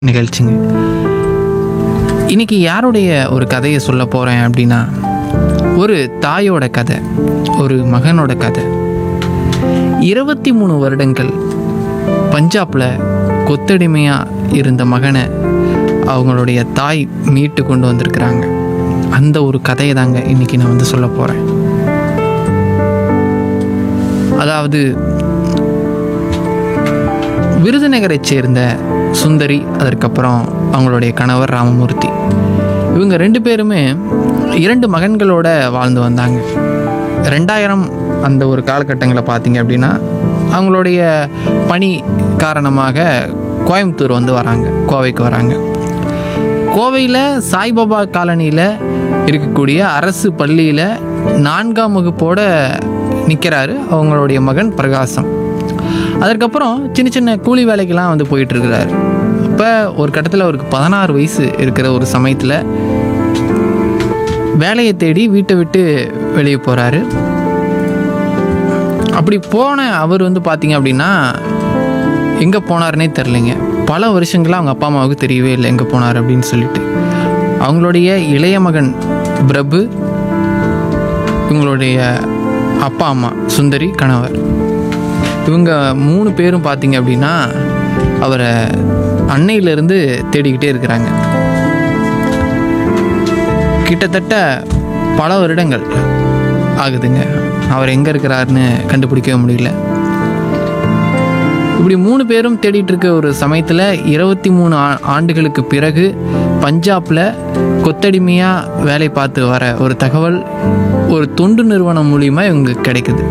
நிகழ்ச்சிங்க இன்னைக்கு யாருடைய ஒரு கதையை சொல்ல போகிறேன் அப்படின்னா ஒரு தாயோட கதை ஒரு மகனோட கதை இருபத்தி மூணு வருடங்கள் பஞ்சாபில் கொத்தடிமையாக இருந்த மகனை அவங்களுடைய தாய் மீட்டு கொண்டு வந்திருக்கிறாங்க அந்த ஒரு கதையை தாங்க இன்னைக்கு நான் வந்து சொல்ல போகிறேன் அதாவது விருதுநகரைச் சேர்ந்த சுந்தரி அதற்கப்புறம் அவங்களுடைய கணவர் ராமமூர்த்தி இவங்க ரெண்டு பேருமே இரண்டு மகன்களோட வாழ்ந்து வந்தாங்க ரெண்டாயிரம் அந்த ஒரு காலகட்டங்களை பார்த்தீங்க அப்படின்னா அவங்களுடைய பணி காரணமாக கோயம்புத்தூர் வந்து வராங்க கோவைக்கு வராங்க கோவையில் சாய்பாபா காலனியில் இருக்கக்கூடிய அரசு பள்ளியில் நான்காம் வகுப்போட நிற்கிறாரு அவங்களுடைய மகன் பிரகாசம் அதற்கப்புறம் சின்ன சின்ன கூலி வேலைக்கெல்லாம் வந்து போயிட்டு இருக்கிறாரு இப்போ ஒரு கட்டத்தில் அவருக்கு பதினாறு வயசு இருக்கிற ஒரு சமயத்தில் வேலையை தேடி வீட்டை விட்டு வெளியே போகிறாரு அப்படி போன அவர் வந்து பார்த்தீங்க அப்படின்னா எங்கே போனாருனே தெரிலைங்க பல வருஷங்களாக அவங்க அப்பா அம்மாவுக்கு தெரியவே இல்லை எங்கே போனார் அப்படின்னு சொல்லிட்டு அவங்களுடைய இளைய மகன் பிரபு இவங்களுடைய அப்பா அம்மா சுந்தரி கணவர் இவங்க மூணு பேரும் பார்த்தீங்க அப்படின்னா அவரை அன்னையிலேருந்து தேடிக்கிட்டே இருக்கிறாங்க கிட்டத்தட்ட பல வருடங்கள் ஆகுதுங்க அவர் எங்கே இருக்கிறாருன்னு கண்டுபிடிக்கவே முடியல இப்படி மூணு பேரும் தேடிட்டு இருக்க ஒரு சமயத்தில் இருபத்தி மூணு ஆ ஆண்டுகளுக்கு பிறகு பஞ்சாபில் கொத்தடிமையாக வேலை பார்த்து வர ஒரு தகவல் ஒரு தொண்டு நிறுவனம் மூலியமாக இவங்களுக்கு கிடைக்குது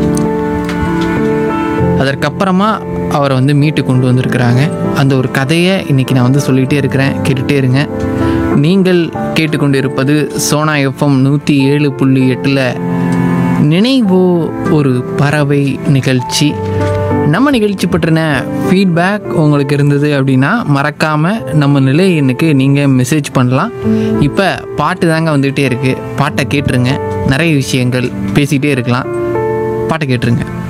அதற்கப்புறமா அவரை வந்து மீட்டு கொண்டு வந்திருக்கிறாங்க அந்த ஒரு கதையை இன்றைக்கி நான் வந்து சொல்லிகிட்டே இருக்கிறேன் கேட்டுகிட்டே இருங்க நீங்கள் கேட்டுக்கொண்டு இருப்பது சோனா எஃப்எம் நூற்றி ஏழு புள்ளி எட்டில் நினைவோ ஒரு பறவை நிகழ்ச்சி நம்ம நிகழ்ச்சி பற்றின ஃபீட்பேக் உங்களுக்கு இருந்தது அப்படின்னா மறக்காமல் நம்ம நிலை எண்ணுக்கு நீங்கள் மெசேஜ் பண்ணலாம் இப்போ பாட்டு தாங்க வந்துகிட்டே இருக்குது பாட்டை கேட்டுருங்க நிறைய விஷயங்கள் பேசிகிட்டே இருக்கலாம் பாட்டை கேட்டுருங்க